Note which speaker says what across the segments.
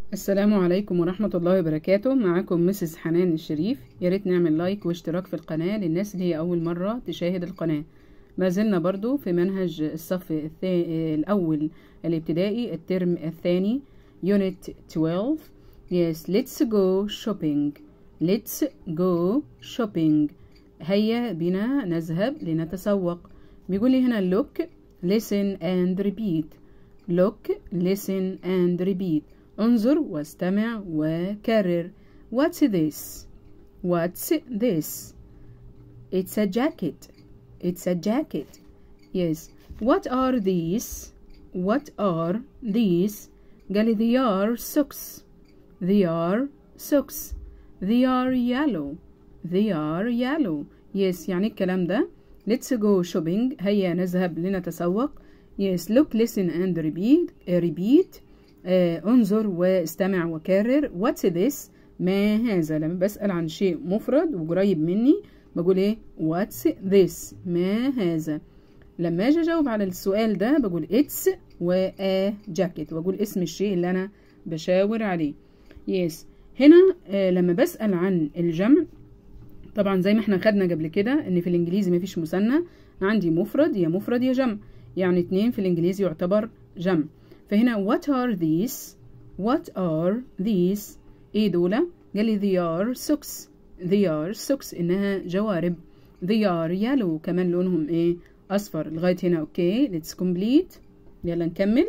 Speaker 1: السلام عليكم ورحمة الله وبركاته معاكم مسز حنان الشريف يا ريت نعمل لايك واشتراك في القناة للناس اللي هي أول مرة تشاهد القناة ما زلنا برضو في منهج الصف الثا... الأول الابتدائي الترم الثاني Unit 12 Yes let's go shopping Let's go shopping هيا بنا نذهب لنتسوق بيقول لي هنا look listen and repeat look listen and repeat انظر واستمع وكرر What's this? What's this? It's a jacket. It's a jacket. Yes. What are these? What are these? قال they are socks. They are socks. They are yellow. They are yellow. Yes يعني الكلام ده. Let's go shopping. هيا نذهب لنتسوق. Yes. Look, listen and repeat. Uh, repeat. آه انظر واستمع وكرر what's this ما هذا لما بسأل عن شيء مفرد وقريب مني بقول ايه what's this ما هذا لما اجي اجاوب على السؤال ده بقول it's و a jacket واقول اسم الشيء اللي انا بشاور عليه yes هنا آه لما بسأل عن الجمع طبعا زي ما احنا خدنا قبل كده ان في الانجليزي مفيش مثنى عندي مفرد يا مفرد يا جمع يعني اتنين في الانجليزي يعتبر جمع فهنا what are these what are these ايه دول قال لي they are socks they are socks انها جوارب they are yellow كمان لونهم ايه اصفر لغايه هنا اوكي let's complete يلا نكمل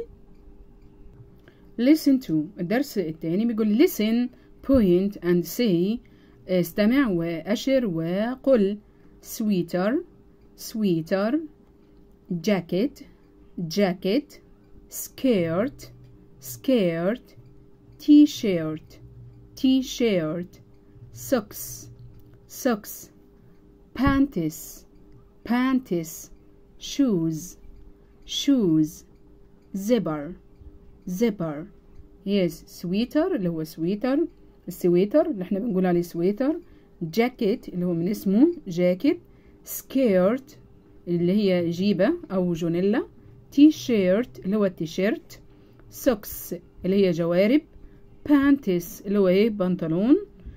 Speaker 1: listen to الدرس الثاني بيقول listen point and say استمع واشر وقل sweater sweater jacket jacket skirt skirt t-shirt t-shirt socks socks panties panties shoes shoes zipper zipper yes sweater اللي هو سويتر السويتر اللي احنا بنقول عليه سويتر جاكيت اللي هو من اسمه جاكيت سكيرت اللي هي جيبة أو جونيلا تي شيرت اللي هو التيشيرت سوكس اللي هي جوارب بانتس اللي هو ايه بنطلون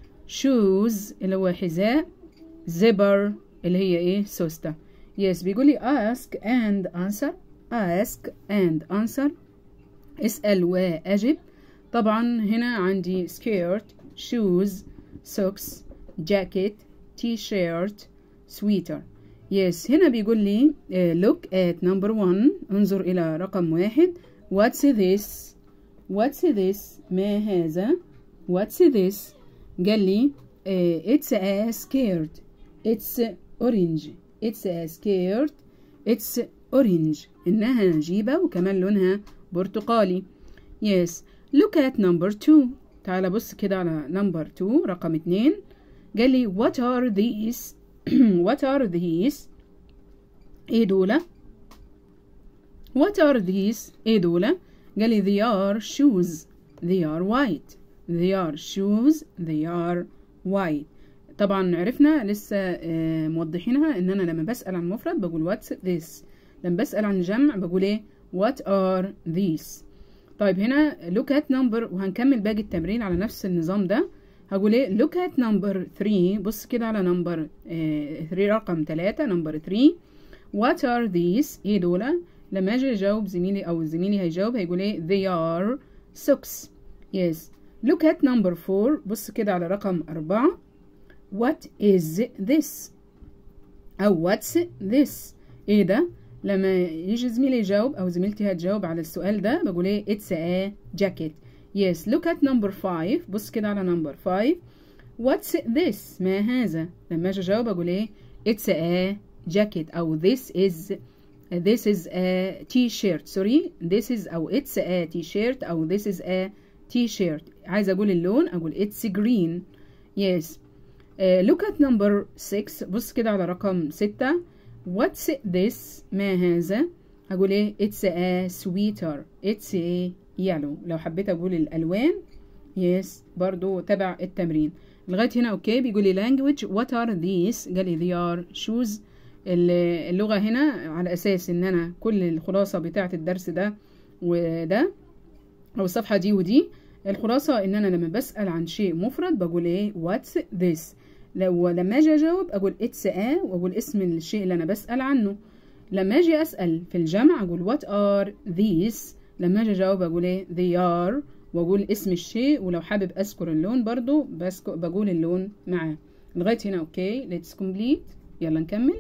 Speaker 1: شوز اللي هو حذاء زبر اللي هي ايه سوسته يس بيقول لي ask and answer ask and answer اسأل وأجب طبعا هنا عندي skirt shoes socks jacket t-shirt sweater yes هنا بيقول لي uh, look at number one انظر إلى رقم واحد what's this what's this ما هذا what's this قال لي uh, it's a skirt it's orange it's a skirt it's orange إنها جيبة وكمان لونها برتقالي yes look at number two تعال بص كده على number two رقم اتنين قال لي what are these what are these ايه دول what are these ايه دول قال لي they are shoes they are white they are shoes they are white طبعا عرفنا لسه آه موضحينها ان انا لما بسأل عن مفرد بقول what's this لما بسأل عن جمع بقول ايه what are these طيب هنا look at number وهنكمل باقي التمرين على نفس النظام ده هقول ايه look at number 3 بص كده على نمبر 3 رقم 3 نمبر 3 what are these ايه دول لما اجي اجاوب زميلي او زميلي هيجاوب هيقول ايه they are socks yes look at number 4 بص كده على رقم 4 what is this او what's this ايه ده لما يجي زميلي يجاوب او زميلتي هتجاوب على السؤال ده بقول ايه it's a jacket yes look at number 5 بص كده على number 5 what's this ما هذا لما اجي اجاوب اقول ايه it's a jacket او this is this is a t-shirt sorry this is او it's a t-shirt او this is a t-shirt عايزه اقول اللون اقول it's green yes uh, look at number 6 بص كده على رقم 6 what's this ما هذا هقول ايه it's a sweater it's a yellow لو حبيت اقول الالوان yes برضو تبع التمرين لغايه هنا اوكي بيقول لي language what are these قال لي they are shoes اللغة هنا على أساس إن أنا كل الخلاصة بتاعة الدرس ده وده أو الصفحة دي ودي الخلاصة ان انا لما بسأل عن شيء مفرد بقول ايه what's this لو لما اجي اجاوب اقول it's a واقول اسم الشيء اللي انا بسأل عنه لما اجي اسأل في الجمع اقول what are these لما اجي اجاوب اقول ايه they are واقول اسم الشيء ولو حابب اذكر اللون برضو بذكر بقول اللون معاه لغاية هنا اوكي let's complete يلا نكمل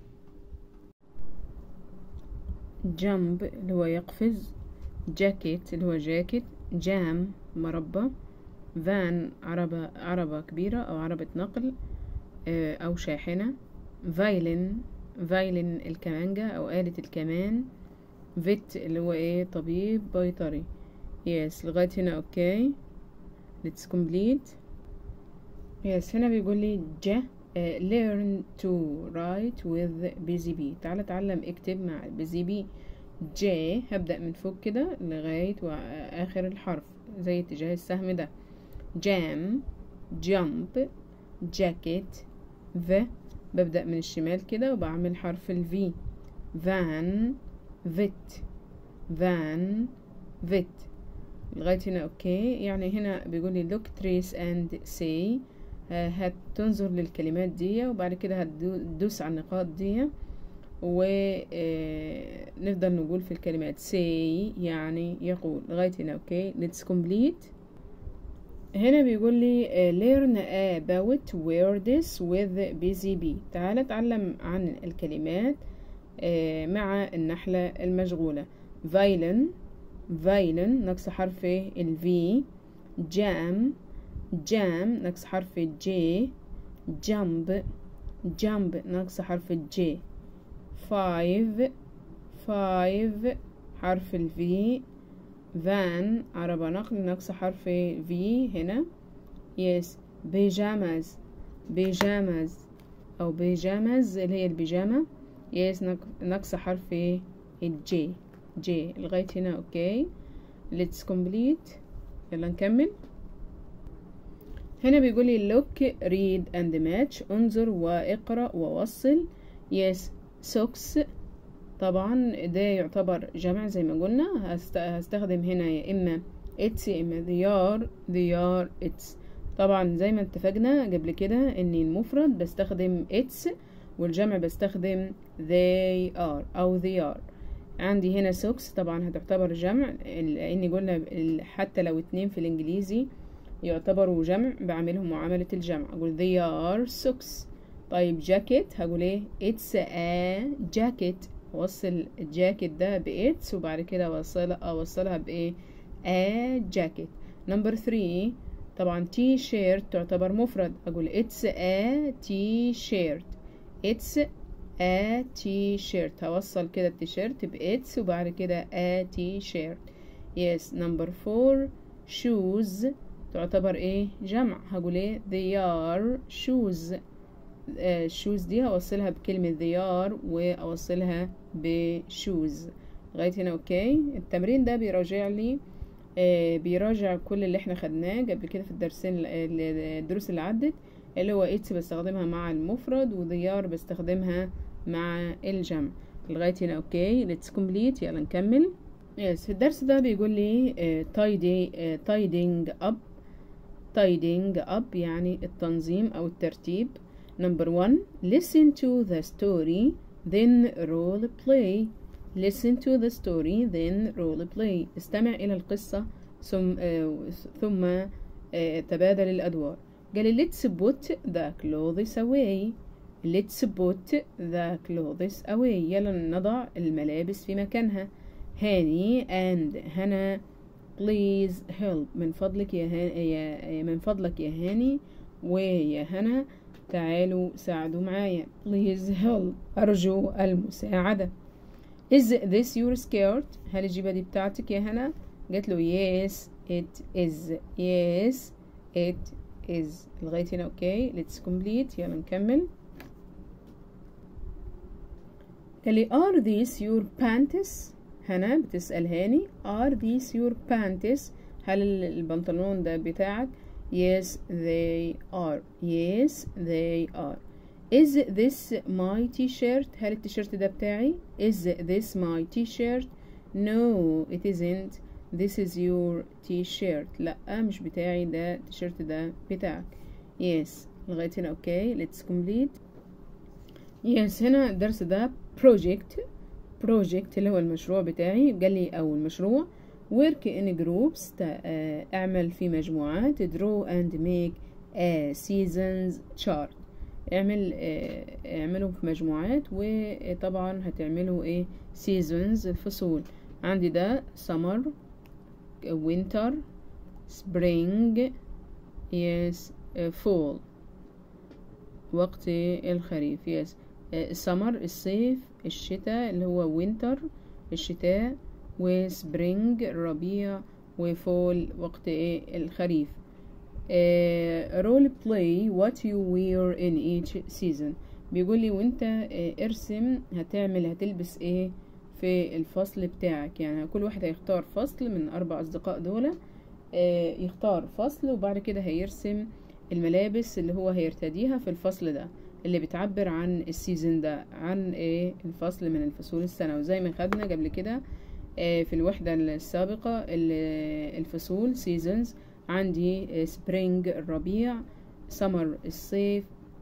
Speaker 1: jump اللي هو يقفز جاكيت اللي هو جاكيت جام مربى فان عربة عربة كبيرة أو عربة نقل أو شاحنة فايلن فايلن الكمانجة أو آلة الكمان فيت اللي هو ايه طبيب بيطري يس لغاية هنا اوكي let's complete يس هنا بيقول لي جا uh, learn to write with busy bee تعالى اتعلم اكتب مع busy bee ج هبدأ من فوق كده لغاية آخر الحرف زي اتجاه السهم ده جام جامب جاكيت ف ببدأ من الشمال كده وبعمل حرف الفي فان فيت فان فيت لغاية هنا اوكي يعني هنا بيقول لي look trace and say هتنظر للكلمات دي وبعد كده هتدوس على النقاط دي ونفضل نقول في الكلمات say يعني يقول لغاية هنا اوكي let's complete هنا بيقول لي learn about words with busy bee تعال اتعلم عن الكلمات مع النحلة المشغولة violin violin نقص حرف ال V jam jam نقص حرف ال J jump jump نقص حرف ال J five five حرف ال V van عربة نقل نقص حرف V هنا yes pajamas pajamas أو pajamas اللي هي البيجامة يس نقص حرف الجي جي لغاية هنا اوكي let's complete يلا نكمل هنا بيقول لي look read and match انظر واقرأ ووصل يس socks طبعا ده يعتبر جمع زي ما قلنا هستخدم هنا يا اما اتس يا اما they are they are its طبعا زي ما اتفقنا قبل كده ان المفرد بستخدم its والجمع بستخدم they are أو they are عندي هنا socks طبعا هتعتبر جمع لأن قلنا حتى لو اتنين في الإنجليزي يعتبروا جمع بعملهم معاملة الجمع أقول they are socks طيب جاكيت هقول ايه it's a jacket أوصل الجاكيت ده ب it's وبعد كده أوصل أوصلها بإيه a jacket number three طبعا تي شيرت تعتبر مفرد أقول it's a t-shirt it's a t-shirt هوصل كده التيشيرت ب it's وبعد كده a t-shirt yes number four shoes تعتبر ايه جمع هقول ايه they are shoes uh, shoes دي هوصلها بكلمة they are وأوصلها بشوز لغاية هنا اوكي التمرين ده بيراجع لي آه بيراجع كل اللي احنا خدناه قبل كده في الدرسين الدروس اللي عدت اللي هو اتس بستخدمها مع المفرد وذيار بستخدمها مع الجمع لغاية هنا اوكي let's complete يلا نكمل يس في الدرس ده بيقول لي uh, tidy, uh, tidying up tidying up يعني التنظيم او الترتيب number one listen to the story then role play listen to the story then role play استمع إلى القصة ثم آه ثم آه تبادل الأدوار قال let's put the clothes away let's put the clothes away يلا نضع الملابس في مكانها هاني and هنا please help من فضلك يا, هاني يا من فضلك يا هاني ويا هنا تعالوا ساعدوا معايا please help أرجو المساعدة is this your skirt هل الجيبة دي بتاعتك يا هنا قالت له yes it is yes it is لغاية هنا اوكي let's complete يلا نكمل قال لي are these your pants هنا بتسأل هاني are these your pants هل البنطلون ده بتاعك yes they are yes they are is this my t-shirt هل التيشيرت ده بتاعي is this my t-shirt no it isn't this is your t-shirt لا مش بتاعي ده التيشيرت ده بتاعك yes لغاية هنا اوكي let's complete yes هنا الدرس ده project project اللي هو المشروع بتاعي قال لي او المشروع work in groups اعمل في مجموعات draw and make a seasons chart اعمل اعملوا في مجموعات وطبعا هتعملوا ايه seasons الفصول عندي ده summer winter spring yes fall وقت الخريف yes summer الصيف الشتاء اللي هو winter الشتاء وسبرينج الربيع وفول وقت ايه الخريف رول بلاي وات يو وير ان ايتش سيزون بيقول لي وانت اه ارسم هتعمل هتلبس ايه في الفصل بتاعك يعني كل واحد هيختار فصل من اربع اصدقاء دول اه يختار فصل وبعد كده هيرسم الملابس اللي هو هيرتديها في الفصل ده اللي بتعبر عن السيزون ده عن ايه الفصل من الفصول السنة وزي ما خدنا قبل كده في الوحدة السابقة الفصول seasons عندي سبرينج الربيع سمر الصيف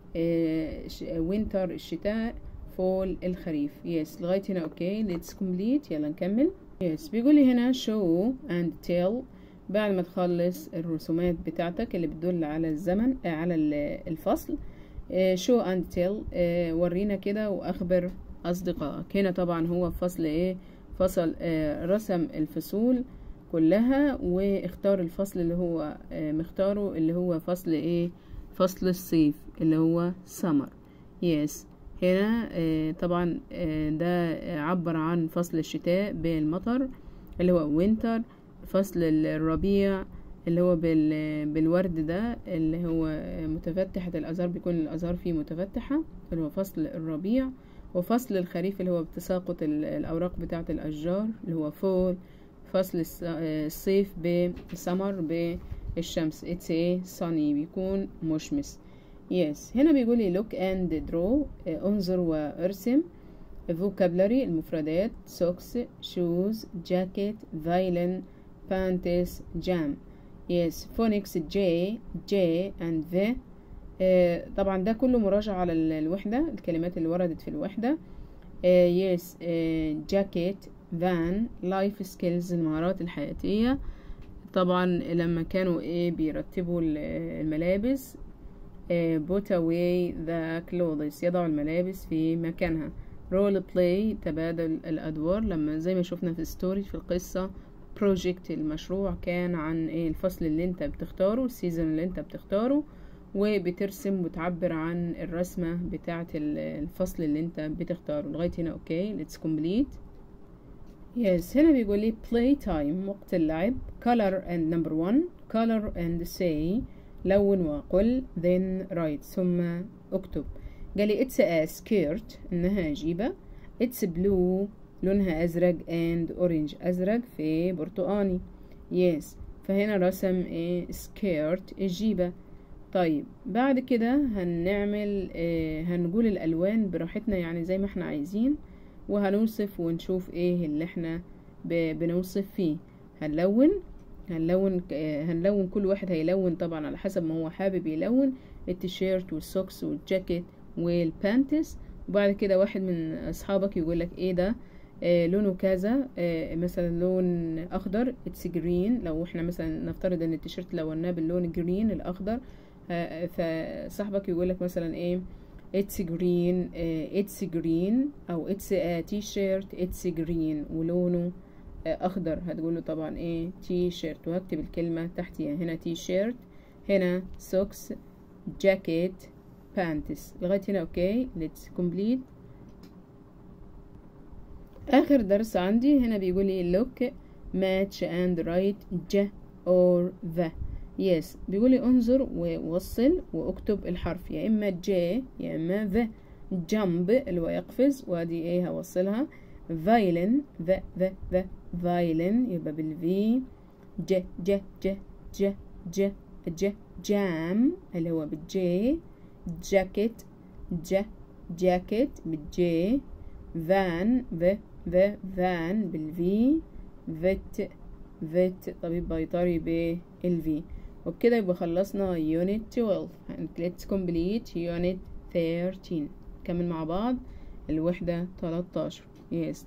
Speaker 1: وينتر الشتاء فول الخريف يس لغاية هنا اوكي ليتس كومبليت يلا نكمل يس بيقول لي هنا show and tell بعد ما تخلص الرسومات بتاعتك اللي بتدل على الزمن على الفصل show and tell ورينا كده واخبر اصدقائك هنا طبعا هو فصل ايه فصل رسم الفصول كلها واختار الفصل اللي هو مختاره اللي هو فصل ايه فصل الصيف اللي هو summer يس هنا طبعا ده عبر عن فصل الشتاء بالمطر اللي هو winter فصل الربيع اللي هو بالورد ده اللي هو متفتحة الأزهار بيكون الأزهار فيه متفتحة اللي هو فصل الربيع وفصل الخريف اللي هو بتساقط الأوراق بتاعة الأشجار اللي هو فول فصل الصيف بالسمر بالشمس it's a sunny بيكون مشمس yes هنا بيقول لي look and draw انظر وارسم vocabulary المفردات socks shoes jacket violin panties jam yes phonics J J and V آه طبعا ده كله مراجعة على الوحدة الكلمات اللي وردت في الوحدة آه yes آه jacket van life skills المهارات الحياتية طبعا لما كانوا ايه بيرتبوا الملابس put away the clothes يضعوا الملابس في مكانها role play تبادل الأدوار لما زي ما شفنا في ستوري في القصة بروجكت المشروع كان عن ايه الفصل اللي انت بتختاره السيزون اللي انت بتختاره وبترسم وتعبر عن الرسمة بتاعة الفصل اللي انت بتختاره لغاية هنا اوكي let's complete yes هنا بيقول لي play time وقت اللعب color and number one color and say لون وقل then write ثم اكتب قال لي it's a skirt انها جيبة it's blue لونها أزرق and orange أزرق في برتقاني yes فهنا رسم ايه skirt الجيبة طيب بعد كده هنعمل إيه هنقول الألوان براحتنا يعني زي ما احنا عايزين وهنوصف ونشوف ايه اللي احنا بنوصف فيه هنلون هنلون هنلون كل واحد هيلون طبعا على حسب ما هو حابب يلون التيشيرت والسوكس والجاكيت والبانتس وبعد كده واحد من اصحابك يقول لك ايه ده آه لونه كذا آه مثلا لون اخضر اتس جرين لو احنا مثلا نفترض ان التيشيرت لوناه باللون جرين الاخضر آه فصاحبك يقول لك مثلا ايه اتس جرين اتس جرين او اتس تي شيرت اتس جرين ولونه اخضر هتقوله طبعا ايه تي شيرت وهكتب الكلمه تحتيها هنا تي شيرت هنا سوكس جاكيت بانتس لغايه هنا اوكي ليتس كومبليت اخر درس عندي هنا بيقول لي look match and write ج or the yes بيقول لي انظر ووصل واكتب الحرف يا اما ج يا اما the jump اللي هو يقفز وادي ايه هوصلها violin the the the violin يبقى بالفي ج ج ج ج ج ج جام اللي هو بالجي جاكيت ج جاكيت بالجي فان ذا ذا فان بالفي فيت فيت طبيب بيطري بالفي وبكده يبقى خلصنا unit 12 let's complete unit 13 نكمل مع بعض الوحدة 13 yes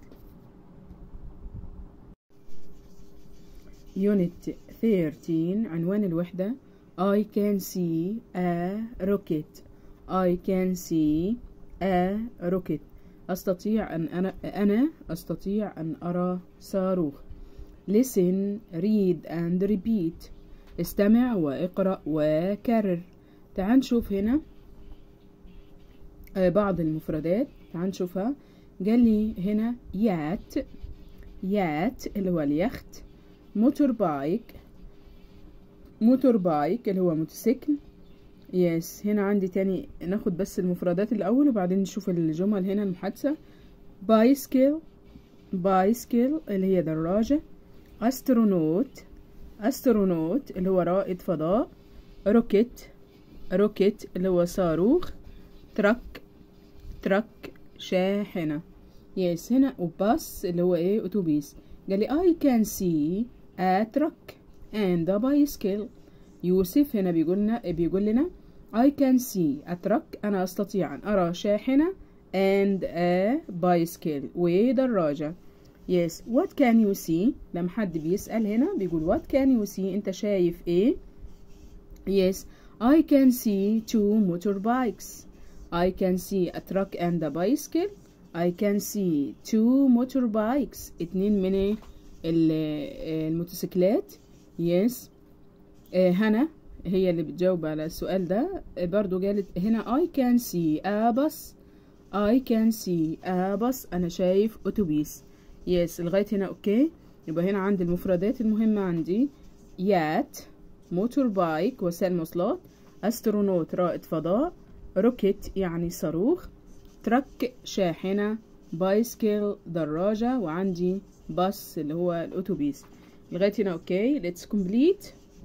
Speaker 1: unit 13 عنوان الوحدة I can see a rocket I can see a rocket أستطيع أن أنا, أنا أستطيع أن أرى صاروخ listen read and repeat استمع واقرأ وكرر تعال نشوف هنا بعض المفردات تعال نشوفها قال لي هنا يات يات اللي هو اليخت موتور بايك موتور بايك اللي هو موتوسيكل يس هنا عندي تاني ناخد بس المفردات الأول وبعدين نشوف الجمل هنا المحادثة بايسكل بايسكل اللي هي دراجة أسترونوت أسترونوت اللي هو رائد فضاء روكيت روكيت اللي هو صاروخ ترك ترك شاحنة يس هنا وباص اللي هو ايه أتوبيس قال لي I can see a truck and a bicycle يوسف هنا بيقولنا بيقول لنا I can see a truck أنا أستطيع أن أرى شاحنة and a bicycle ودراجة yes what can you see لما حد بيسأل هنا بيقول what can you see أنت شايف إيه yes I can see two motorbikes I can see a truck and a bicycle I can see two motorbikes اتنين من الموتوسيكلات yes هنا هي اللي بتجاوب على السؤال ده برضو قالت هنا I can see a bus I can see a bus أنا شايف أتوبيس يس لغاية هنا أوكي يبقى هنا عندي المفردات المهمة عندي يات موتور بايك وسائل مواصلات أسترونوت رائد فضاء روكيت يعني صاروخ ترك شاحنة بايسكل دراجة وعندي باص اللي هو الأتوبيس لغاية هنا أوكي let's complete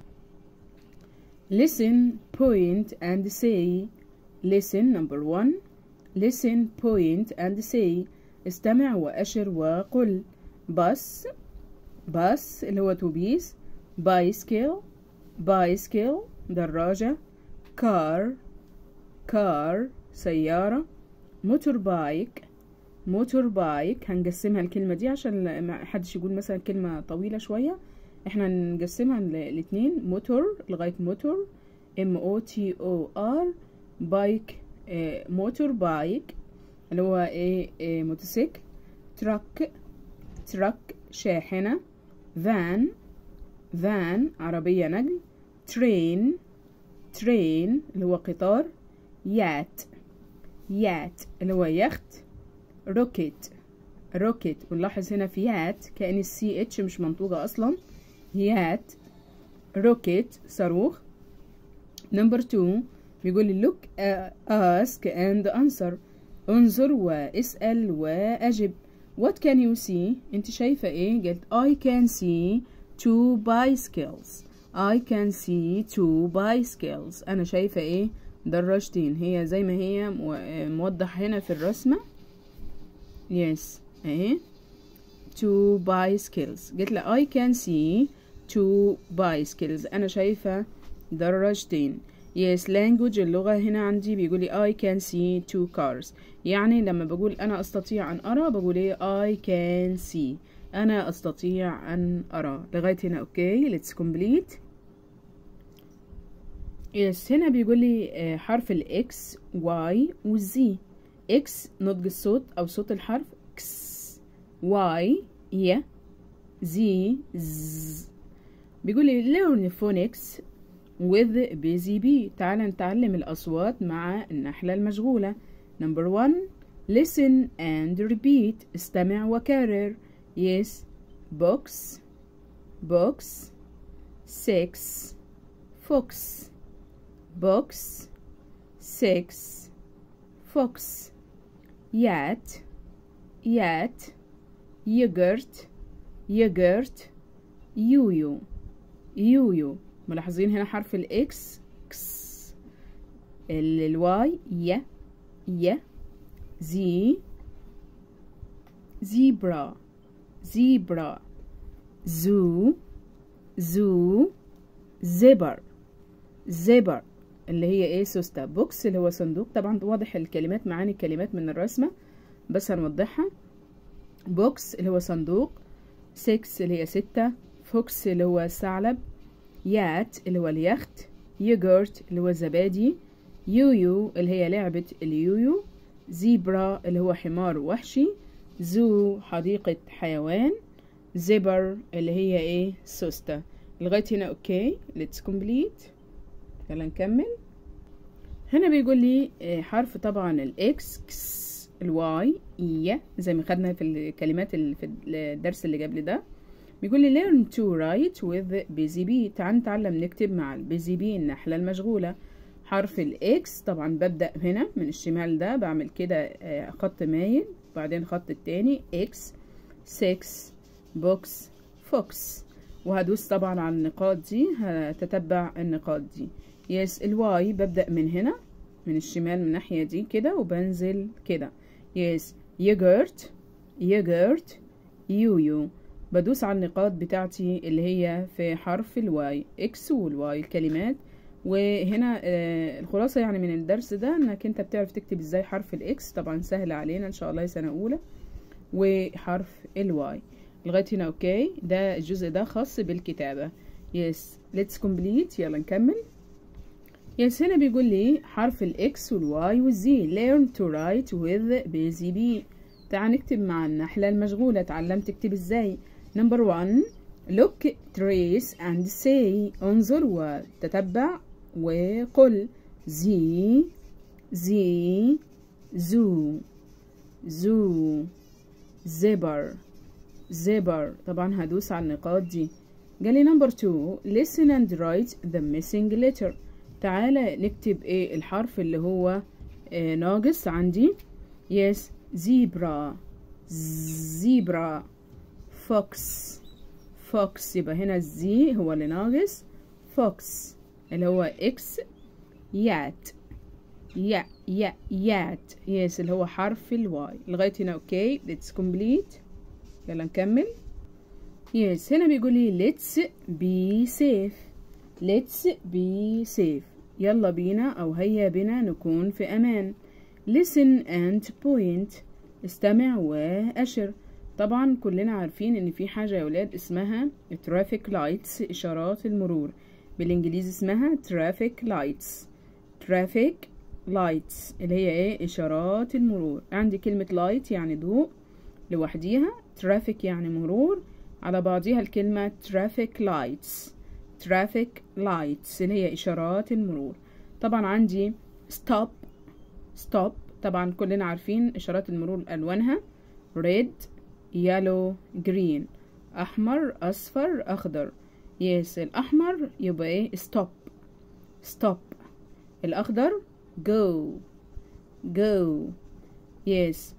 Speaker 1: listen point and say listen number one listen point and say استمع وأشر وقل بس بس اللي هو أتوبيس بايسكل بايسكل دراجة كار كار سيارة موتور بايك موتور بايك هنقسمها الكلمة دي عشان ما حدش يقول مثلا كلمة طويلة شوية احنا نقسمها الاتنين موتور لغاية موتور ام او تي او ار بايك اه موتور بايك اللي هو ايه, ايه موتوسيكل تراك تراك شاحنة فان فان عربية نقل ترين ترين اللي هو قطار يات يات اللي هو يخت روكيت روكيت ونلاحظ هنا في يات كأن السي اتش مش منطوقة أصلا يات روكيت صاروخ نمبر 2 بيقول لي look ask and answer انظر واسأل وأجب what can you see انت شايفة ايه قلت I can see two bicycles I can see two bicycles أنا شايفة ايه دراجتين هي زي ما هي موضح هنا في الرسمة yes اهي two bicycles قلت له I can see two bicycles أنا شايفة دراجتين yes language اللغة هنا عندي بيقول لي I can see two cars يعني لما بقول أنا أستطيع أن أرى بقول إيه I can see أنا أستطيع أن أرى لغاية هنا أوكي let's complete yes هنا بيقول لي حرف الإكس Y والزي إكس نطق الصوت أو صوت الحرف كس Y ي زي ز بيقول لي learn phonics with busy bee تعال نتعلم الأصوات مع النحلة المشغولة number one listen and repeat استمع وكرر yes box box six fox box six fox yat yat yogurt yogurt يويو يويو ملاحظين هنا حرف الاكس كس الواي ي ي زي زيبرا زيبرا زو zoo zipper zipper اللي هي ايه سوسته بوكس اللي هو صندوق طبعا واضح الكلمات معاني الكلمات من الرسمة بس هنوضحها بوكس اللي هو صندوق سكس اللي هي ستة فوكس اللي هو الثعلب يات اللي هو اليخت يوجورت اللي هو الزبادي يويو اللي هي لعبة اليويو زيبرا اللي هو حمار وحشي زو حديقة حيوان زبر اللي هي ايه سوسته لغاية هنا اوكي ليتس كومبليت يلا نكمل هنا بيقول لي حرف طبعا الاكس كس الواي اي زي ما خدنا في الكلمات اللي في الدرس اللي قبل ده بيقول لي learn to write with busy bee تعال نتعلم نكتب مع البيزي بي النحلة المشغولة حرف الاكس طبعا ببدأ هنا من الشمال ده بعمل كده خط مايل بعدين خط التاني اكس 6 بوكس فوكس وهدوس طبعا على النقاط دي هتتبع النقاط دي يس الواي ببدأ من هنا من الشمال من الناحية دي كده وبنزل كده يس يوجرت يوجرت يويو بدوس على النقاط بتاعتي اللي هي في حرف الواي اكس والواي الكلمات وهنا آه الخلاصة يعني من الدرس ده انك انت بتعرف تكتب ازاي حرف الاكس طبعا سهل علينا ان شاء الله سنة اولى وحرف الواي لغاية هنا اوكي ده الجزء ده خاص بالكتابة يس ليتس كومبليت يلا نكمل يس هنا بيقول لي حرف الاكس والواي والزي learn to write with busy bee تعال نكتب مع النحلة المشغولة تعلم تكتب ازاي نمبر 1 look trace and say انظر وتتبع وقل زي زي زو زو زبر زبر طبعا هدوس على النقاط دي جالي نمبر 2 listen and write the missing letter تعالى نكتب ايه الحرف اللي هو آه ناقص عندي yes زيبرا زيبرا فوكس فوكس يبقى هنا الزي هو اللي ناقص فوكس اللي هو اكس يات يا يا يات يس اللي هو حرف الواي لغاية هنا اوكي let's complete يلا نكمل يس هنا بيقول لي let's be safe let's be safe يلا بينا او هيا بنا نكون في امان listen and point استمع واشر طبعا كلنا عارفين ان في حاجة يا ولاد اسمها traffic lights اشارات المرور بالانجليزي اسمها traffic lights traffic lights اللي هي ايه اشارات المرور عندي كلمة light يعني ضوء لوحديها traffic يعني مرور على بعضيها الكلمة traffic lights traffic lights اللي هي اشارات المرور طبعا عندي stop stop طبعا كلنا عارفين اشارات المرور الوانها red yellow green احمر اصفر اخضر يس الاحمر يبقى ايه stop stop الاخضر go go yes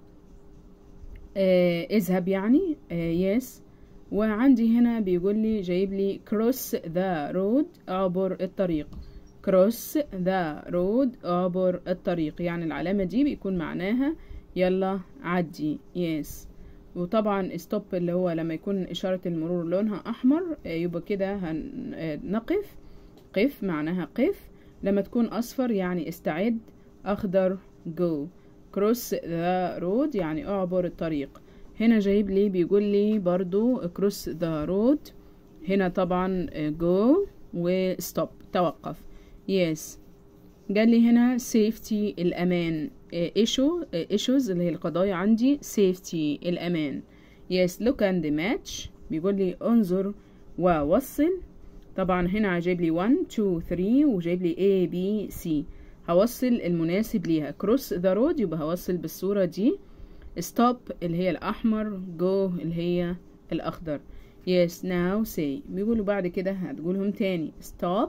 Speaker 1: آه اذهب يعني آه yes وعندي هنا بيقول لي جايب لي cross the road اعبر الطريق cross the road اعبر الطريق يعني العلامة دي بيكون معناها يلا عدي yes وطبعا ستوب اللي هو لما يكون إشارة المرور لونها أحمر يبقى كده هنقف قف معناها قف لما تكون أصفر يعني استعد أخضر go cross the road يعني أعبر الطريق هنا جايب لي بيقول لي برضو cross the road هنا طبعا go و stop توقف yes قال لي هنا safety الأمان issue issues اللي هي القضايا عندي safety الأمان yes look and match بيقول لي انظر ووصل طبعا هنا جايب لي 1 2 3 وجايب لي A B C هوصل المناسب ليها cross the road يبقى هوصل بالصورة دي stop اللي هي الأحمر go اللي هي الأخضر yes now say بيقولوا بعد كده هتقولهم تاني stop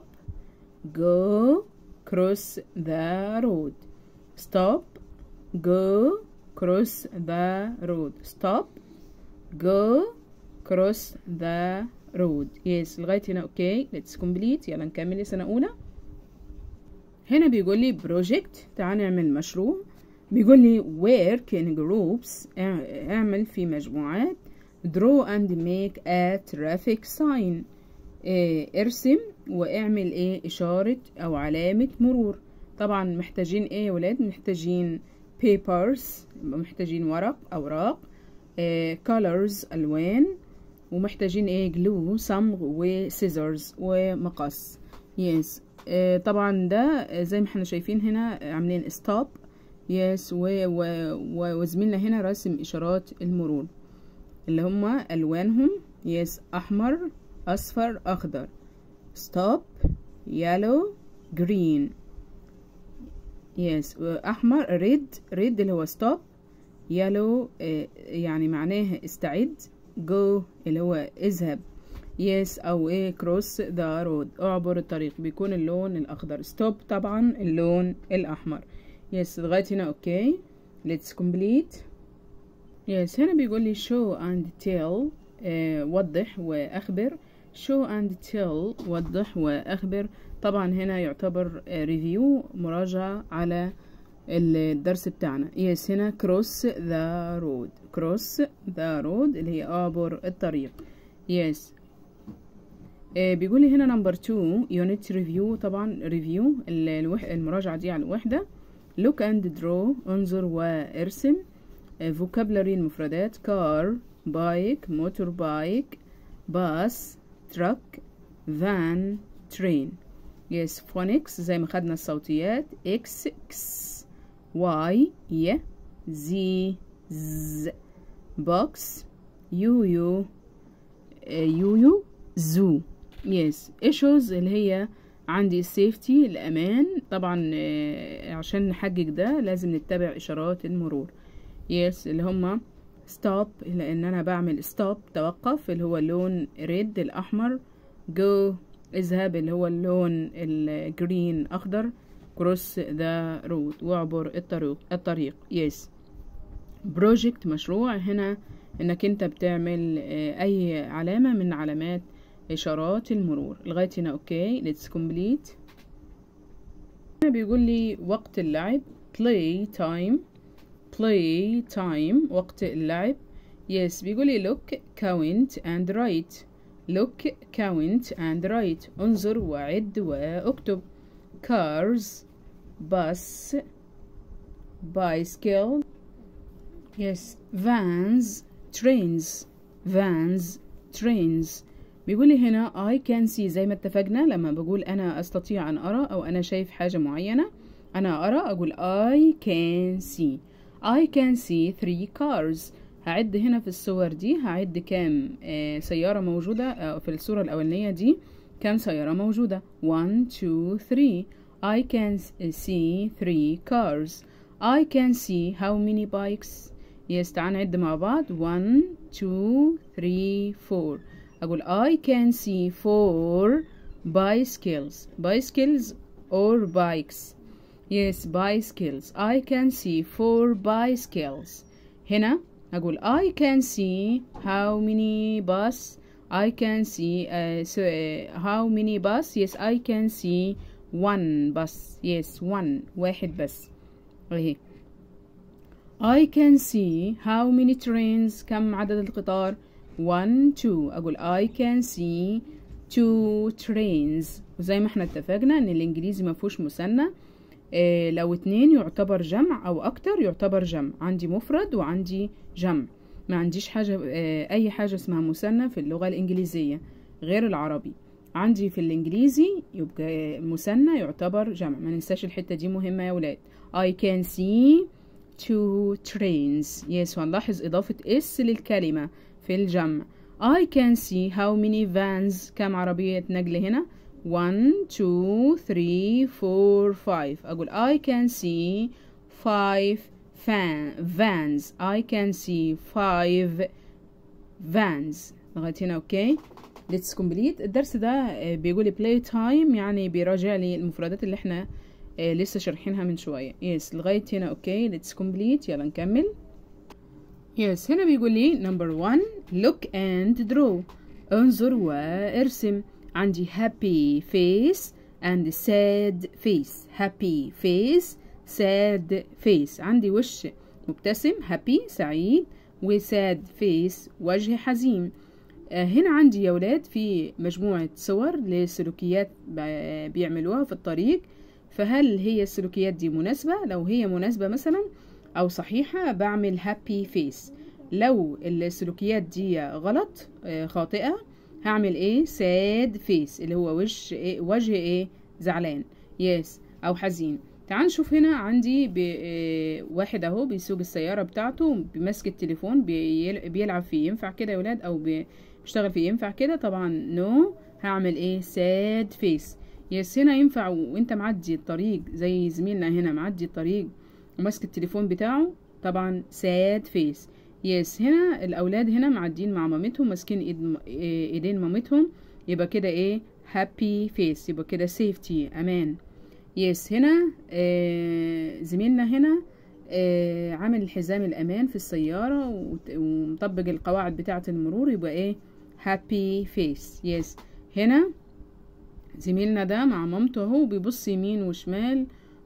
Speaker 1: go cross the road stop go cross the road stop go cross the road yes لغاية هنا اوكي let's complete يلا نكمل سنة أولى هنا بيقول لي project تعال نعمل مشروع بيقول لي work in groups اعمل في مجموعات draw and make a traffic sign إيه ارسم واعمل ايه اشارة او علامة مرور طبعا محتاجين ايه يا ولاد محتاجين papers محتاجين ورق اوراق إيه colors الوان ومحتاجين ايه glue صمغ وسيزرز ومقص يس إيه طبعا ده زي ما احنا شايفين هنا عاملين stop يس و و و وزميلنا هنا راسم اشارات المرور اللي هما الوانهم يس احمر اصفر اخضر stop yellow green يس احمر red red اللي هو stop yellow آه يعني معناه استعد go اللي هو اذهب يس او ايه cross the road اعبر الطريق بيكون اللون الاخضر stop طبعا اللون الاحمر يس لغايه هنا اوكي let's complete يس هنا بيقول لي show and tell آه وضح واخبر show and tell وضح واخبر طبعا هنا يعتبر ريفيو مراجعة على الدرس بتاعنا يس هنا cross the road cross the road اللي هي اعبر الطريق يس آه بيقول لي هنا نمبر 2 unit review طبعا ريفيو المراجعة دي على الوحدة look and draw انظر وارسم آه vocabulary المفردات car bike motorbike bus truck van train yes phonics زي ما خدنا الصوتيات x x y y z z box يو يو يو يو زو yes issues اللي هي عندي safety الأمان طبعا عشان نحقق ده لازم نتبع إشارات المرور yes اللي هما stop لأن أنا بعمل stop توقف اللي هو اللون red الأحمر go اذهب اللي هو اللون الجرين أخضر cross the road واعبر الطريق الطريق yes project مشروع هنا انك انت بتعمل اي علامة من علامات اشارات المرور لغاية هنا اوكي let's complete هنا بيقول لي وقت اللعب play time play time وقت اللعب yes بيقول لي look count and write look count and write انظر وعد واكتب cars bus bicycle yes vans trains vans trains بيقول لي هنا I can see زي ما اتفقنا لما بقول أنا أستطيع أن أرى أو أنا شايف حاجة معينة أنا أرى أقول I can see I can see three cars هعد هنا في الصور دي هعد كام آه سيارة موجودة آه في الصورة الأولانية دي كام سيارة موجودة 1 2 3 I can see three cars I can see how many bikes yes تعال نعد مع بعض 1 2 3 4 أقول I can see four bicycles bicycles or bikes yes bicycles I can see four bicycles هنا أقول I can see how many bus I can see uh, so, uh, how many bus yes I can see one bus yes one واحد بس اهي I can see how many trains كم عدد القطار one two أقول I can see two trains وزي ما احنا اتفقنا ان الانجليزي ما فيهوش مثنى إيه لو اتنين يعتبر جمع او اكتر يعتبر جمع عندي مفرد وعندي جمع ما عنديش حاجة إيه اي حاجة اسمها مثنى في اللغة الانجليزية غير العربي عندي في الانجليزي يبقى مثنى يعتبر جمع ما ننساش الحتة دي مهمة يا ولاد I can see two trains yes وهنلاحظ اضافة اس للكلمة في الجمع I can see how many vans كم عربية نقل هنا 1 2 3 4 5 أقول I can see 5 fan vans I can see 5 vans لغاية هنا أوكي let's complete الدرس ده بيقولي play time يعني بيراجع لي المفردات اللي احنا لسه شارحينها من شوية yes لغاية هنا أوكي let's complete يلا نكمل يس هنا بيقول لي نمبر 1 look and draw انظر وارسم عندي happy face and sad face happy face sad face عندي وش مبتسم happy سعيد و sad face وجه حزين آه، هنا عندي يا ولاد في مجموعة صور لسلوكيات ب- بيعملوها في الطريق فهل هي السلوكيات دي مناسبة لو هي مناسبة مثلا أو صحيحة بعمل هابي فيس لو السلوكيات دي غلط آه، خاطئة هعمل ايه ساد فيس اللي هو وش إيه وجه ايه زعلان يس او حزين تعال نشوف هنا عندي بي إيه واحد اهو بيسوق السيارة بتاعته بيمسك التليفون بيل- بيلعب فيه ينفع كده يا ولاد او بي- بيشتغل فيه ينفع كده طبعا نو هعمل ايه ساد فيس يس هنا ينفع وانت معدي الطريق زي زميلنا هنا معدي الطريق وماسك التليفون بتاعه طبعا ساد فيس يس هنا الاولاد هنا معدين مع مامتهم ماسكين ايد م- إيه، ايدين مامتهم يبقى كده ايه هابي فيس يبقى كده سيفتي امان يس هنا آه زميلنا هنا آه عامل حزام الامان في السياره وت- ومطبق القواعد بتاعه المرور يبقى ايه هابي فيس يس هنا زميلنا ده مع مامته اهو بيبص يمين وشمال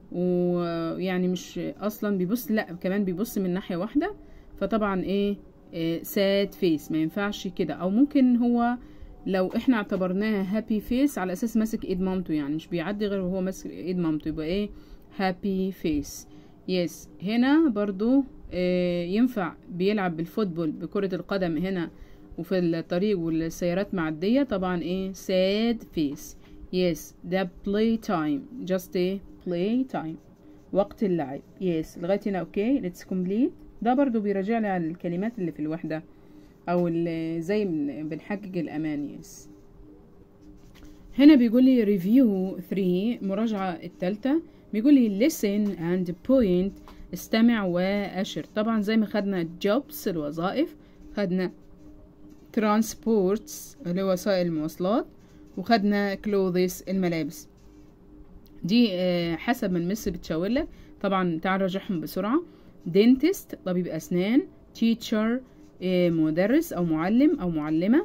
Speaker 1: ويعني مش اصلا بيبص لا كمان بيبص من ناحيه واحده فطبعا ايه ساد فيس ما ينفعش كده او ممكن هو لو احنا اعتبرناها هابي فيس على اساس ماسك ايد مامته يعني مش بيعدي غير وهو ماسك ايد مامته يبقى ايه هابي فيس يس هنا برضو آه ينفع بيلعب بالفوتبول بكرة القدم هنا وفي الطريق والسيارات معدية طبعا ايه sad face yes ده play time just a play time وقت اللعب yes لغاية هنا اوكي let's complete ده برضو بيراجع لي على الكلمات اللي في الوحدة او اللي زي من- بنحقق الامان يس هنا بيقول لي ريفيو 3 مراجعة التالتة بيقول لي listen and point استمع وأشر طبعا زي ما خدنا jobs الوظائف خدنا transports اللي هو وسائل المواصلات وخدنا clothes الملابس دي آه، حسب ما المس بتشاور لك طبعا تعال نراجعهم بسرعة dentist طبيب أسنان teacher آه، مدرس أو معلم أو معلمة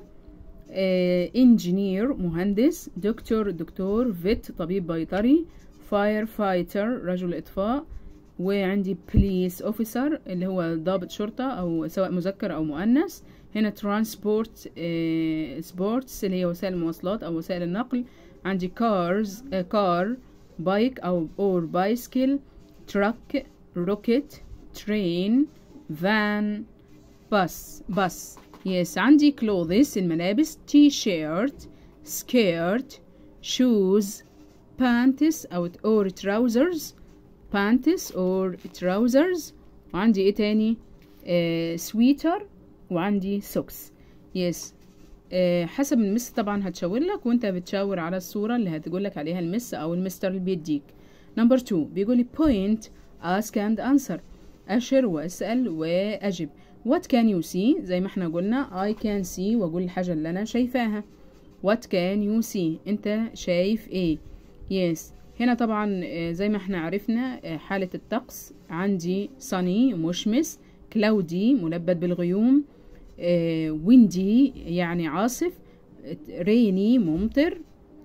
Speaker 1: انجينير مهندس دكتور دكتور فيت طبيب بيطري فاير فايتر رجل إطفاء وعندي بوليس اوفيسر اللي هو ضابط شرطة أو سواء مذكر أو مؤنث هنا ترانسبورت سبورتس اللي هي وسائل المواصلات أو وسائل النقل عندي كارز كار بايك أو اور بايسكل تراك روكيت ترين فان بس بس يس عندي clothes الملابس تي شيرت سكيرت شوز بانتس أو or trousers بانتس or trousers وعندي ايه تاني آه سويتر وعندي سوكس يس آه حسب المس طبعا هتشاور لك وانت بتشاور على الصورة اللي هتقول لك عليها المس او المستر اللي بيديك نمبر 2 بيقول لي point ask and answer أشر وأسأل وأجب what can you see زي ما احنا قلنا I can see وأقول الحاجة اللي أنا شايفاها what can you see انت شايف ايه yes هنا طبعا آه، زي ما احنا عرفنا آه، حالة الطقس عندي sunny مشمس cloudy ملبد بالغيوم آه، windy يعني عاصف rainy ممطر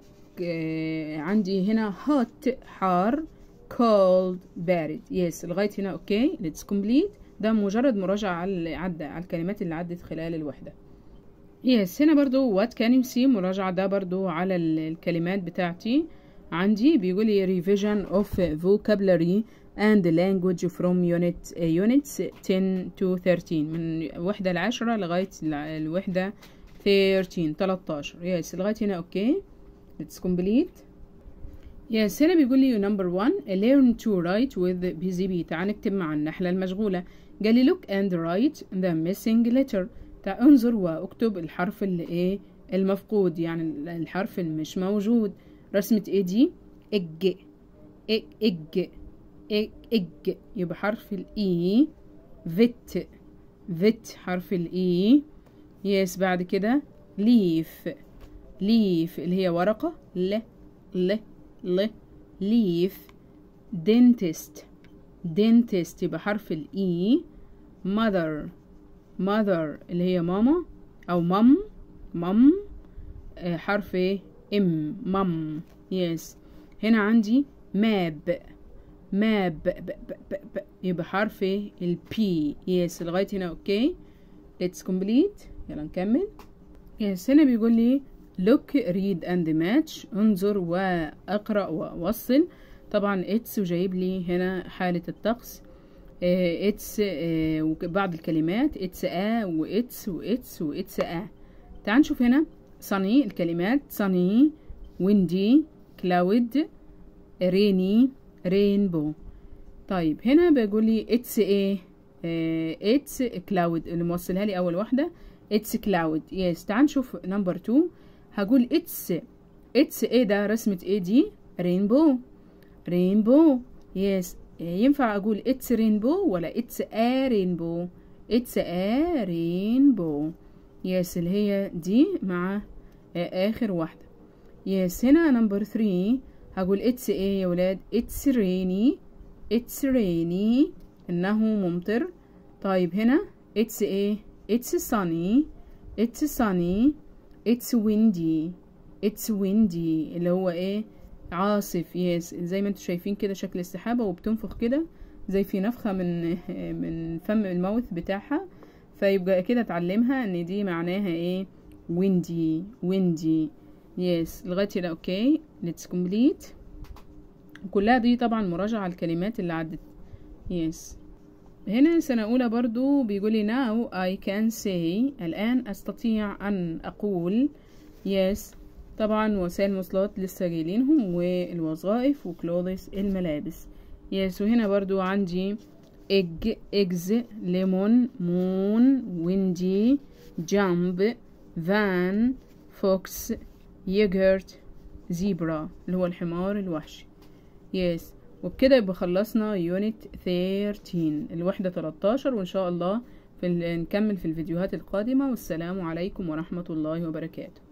Speaker 1: آه، عندي هنا hot حار cold بارد يس لغاية هنا اوكي let's complete ده مجرد مراجعة على عدى على الكلمات اللي عدت خلال الوحدة يس هنا برضو what can you see مراجعة ده برضو على ال- الكلمات بتاعتي عندي بيقول لي revision of vocabulary and language from unit uh, units 10 to 13 من وحدة العشرة لغاية الع- الوحدة 13 13 يس لغاية هنا اوكي let's complete يس هنا بيقول لي number one learn to write with busy bee تعال نكتب مع النحلة المشغولة قال لي look and write the missing letter تعال انظر واكتب الحرف اللي ايه المفقود يعني الحرف اللي مش موجود رسمة ايه دي اج اج اج اج, إج. يبقى حرف الاي فيت فيت حرف الاي يس بعد كده ليف ليف اللي هي ورقة ل ل ل ليف dentist dentist يبقى حرف الاي mother mother اللي هي ماما او مام مام آه، حرف ايه ام مام يس هنا عندي ماب ماب ب ب ب ب يبقى حرف ايه البي يس لغايه هنا اوكي let's complete يلا نكمل يس هنا بيقول لي look read and match انظر واقرأ ووصل طبعا اتس وجايب لي هنا حالة الطقس اتس وبعض الكلمات اتس ا واتس واتس واتس ا تعال نشوف هنا صني الكلمات صني ويندي كلاود ريني رينبو طيب هنا بيقول لي اتس ايه اتس كلاود اللي موصلها لي اول واحده اتس كلاود يس تعال نشوف نمبر 2 هقول اتس اتس ايه ده رسمه ايه دي رينبو رينبو يس ينفع اقول اتس رينبو ولا اتس ا رينبو اتس ا رينبو يس اللي هي دي مع اخر واحده يس هنا نمبر 3 هقول اتس ايه يا ولاد اتس ريني اتس ريني انه ممطر طيب هنا اتس ايه اتس sunny اتس sunny اتس windy اتس windy اللي هو ايه عاصف يس زي ما انتم شايفين كده شكل السحابة وبتنفخ كده زي في نفخة من من فم الماوث بتاعها فيبقى كده اتعلمها ان دي معناها ايه windy windy يس لغاية هنا اوكي let's complete كلها دي طبعا مراجعة على الكلمات اللي عدت يس هنا سنة أولى برضو بيقولي now I can say الآن أستطيع أن أقول yes طبعا وسائل المواصلات لسه جايلينهم والوظائف وكلوذس الملابس يس وهنا برضو عندي egg eggs lemon moon windy jump van fox yogurt zebra اللي هو الحمار الوحشي يس وبكده يبقى خلصنا يونت 13 الوحدة 13 وإن شاء الله في نكمل في الفيديوهات القادمة والسلام عليكم ورحمة الله وبركاته